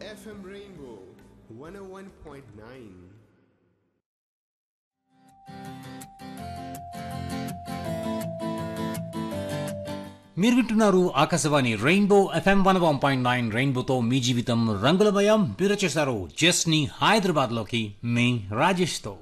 FM Rainbow 101.9. మీరు వింటున్నారు Akashvani Rainbow FM one one point nine రెయిన్బోతో మీ జీవితం రంగులమయం మీరు చేశారు జస్ట్ ని హైదరాబాద్ లోకి మీ రాజేష్ తో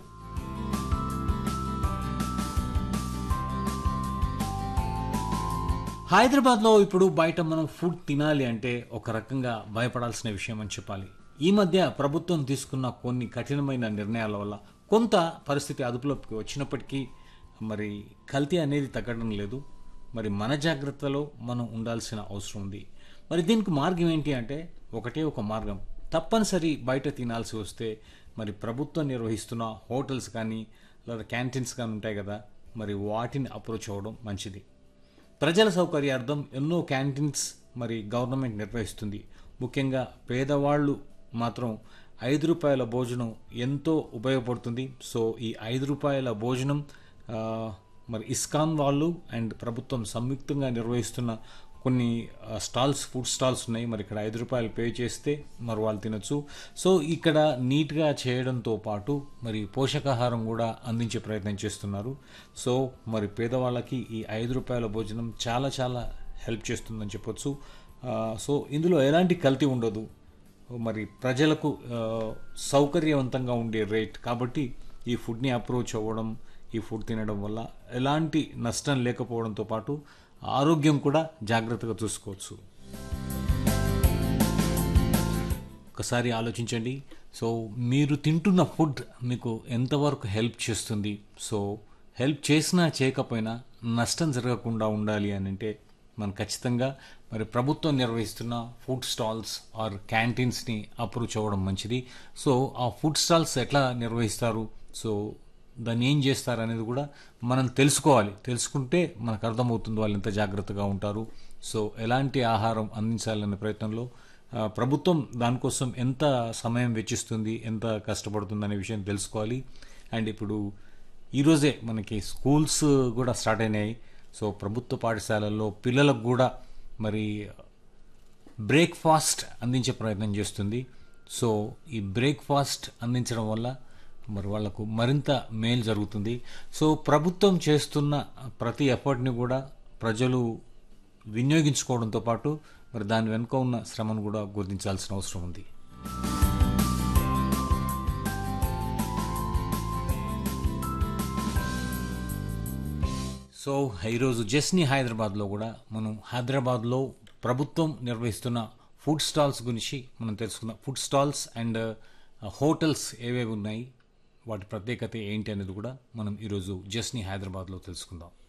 హైదరాబాద్ లో ఇప్పుడు బయట మనం ఫుడ్ తినాలి అంటే ఒక రకంగా భయపడాల్సిన విషయం అని చెప్పాలి ఈ మధ్య ప్రభుత్వం తీసుకున్న కొన్ని కఠినమైన నిర్ణయాల వల్ల కొంత పరిస్థితి అదుపులోకి వచ్చినప్పటికీ మరి కల్తీ అనేది తగ్గడం లేదు మరి మన జాగ్రత్తలో మనం ఉండాల్సిన అవసరం ఉంది మరి దీనికి మార్గం ఏంటి అంటే ఒకటే ఒక మార్గం తప్పనిసరి బయట తినాల్సి వస్తే మరి ప్రభుత్వం నిర్వహిస్తున్న హోటల్స్ కానీ లేదా క్యాంటీన్స్ కానీ ఉంటాయి కదా మరి వాటిని అప్రోచ్ అవ్వడం మంచిది ప్రజల సౌకర్యార్థం ఎన్నో క్యాంటీన్స్ మరి గవర్నమెంట్ నిర్వహిస్తుంది ముఖ్యంగా పేదవాళ్ళు మాత్రం ఐదు రూపాయల భోజనం ఎంతో ఉపయోగపడుతుంది సో ఈ ఐదు రూపాయల భోజనం ఆ, మరి ఇస్కాన్ వాళ్ళు అండ్ ప్రభుత్వం సంయుక్తంగా నిర్వహిస్తున్న కొన్ని ఆ, స్టాల్స్ ఫుడ్ స్టాల్స్ ఉన్నాయి మరి ఇక్కడ ఐదు రూపాయలు పే చేస్తే మరి వాళ్ళు తినొచ్చు సో ఇక్కడ నీట్గా చేయడంతో పాటు మరి పోషకాహారం కూడా అందించే ప్రయత్నం చేస్తున్నారు సో మరి పేదవాళ్ళకి ఈ ఐదు రూపాయల భోజనం చాలా చాలా హెల్ప్ చేస్తుందని చెప్పొచ్చు ఆ, సో ఇందులో ఎలాంటి కల్తీ ఉండదు మరి ప్రజలకు ఆ, సౌకర్యవంతంగా ఉండే రేట్ కాబట్టి ఈ ఫుడ్ని అప్రోచ్ అవ్వడం ఈ ఫుడ్ తినడం వల్ల ఎలాంటి నష్టం లేకపోవడంతో పాటు ఆరోగ్యం కూడా జాగ్రత్తగా చూసుకోవచ్చు ఒకసారి ఆలోచించండి సో మీరు తింటున్న ఫుడ్ మీకు ఎంతవరకు హెల్ప్ చేస్తుంది సో హెల్ప్ చేసినా చేయకపోయినా నష్టం జరగకుండా ఉండాలి అని అంటే మనం ఖచ్చితంగా మరి ప్రభుత్వం నిర్వహిస్తున్న ఫుడ్ స్టాల్స్ ఆర్ క్యాంటీన్స్ని అప్రోచ్ అవ్వడం మంచిది సో ఆ ఫుడ్ స్టాల్స్ ఎట్లా నిర్వహిస్తారు సో దాన్ని ఏం చేస్తారు అనేది కూడా మనం తెలుసుకోవాలి తెలుసుకుంటే మనకు అర్థమవుతుంది వాళ్ళు ఎంత జాగ్రత్తగా ఉంటారు సో ఎలాంటి ఆహారం అందించాలనే ప్రయత్నంలో ఆ, ప్రభుత్వం దానికోసం ఎంత సమయం వెచ్చిస్తుంది ఎంత కష్టపడుతుంది అనే విషయం తెలుసుకోవాలి అండ్ ఇప్పుడు ఈరోజే మనకి స్కూల్స్ కూడా స్టార్ట్ అయినాయి సో ప్రభుత్వ పాఠశాలల్లో పిల్లలకు కూడా మరి బ్రేక్ఫాస్ట్ అందించే ప్రయత్నం చేస్తుంది సో ఈ బ్రేక్ఫాస్ట్ అందించడం వల్ల మరి వాళ్లకు మరింత మేలు జరుగుతుంది సో ప్రభుత్వం చేస్తున్న ప్రతి ఎఫర్ట్ని కూడా ప్రజలు వినియోగించుకోవడంతో పాటు మరి దాని వెనుక ఉన్న శ్రమను కూడా గుర్తించాల్సిన అవసరం ఉంది సో ఈరోజు జస్ని హైదరాబాద్లో కూడా మనం హైదరాబాద్లో ప్రభుత్వం నిర్వహిస్తున్న ఫుడ్ స్టాల్స్ గురించి మనం తెలుసుకుందాం ఫుడ్ స్టాల్స్ అండ్ హోటల్స్ ఏవేవి ఉన్నాయి వాటి ప్రత్యేకత ఏంటి అనేది కూడా మనం ఈరోజు జస్ని హైదరాబాద్లో తెలుసుకుందాం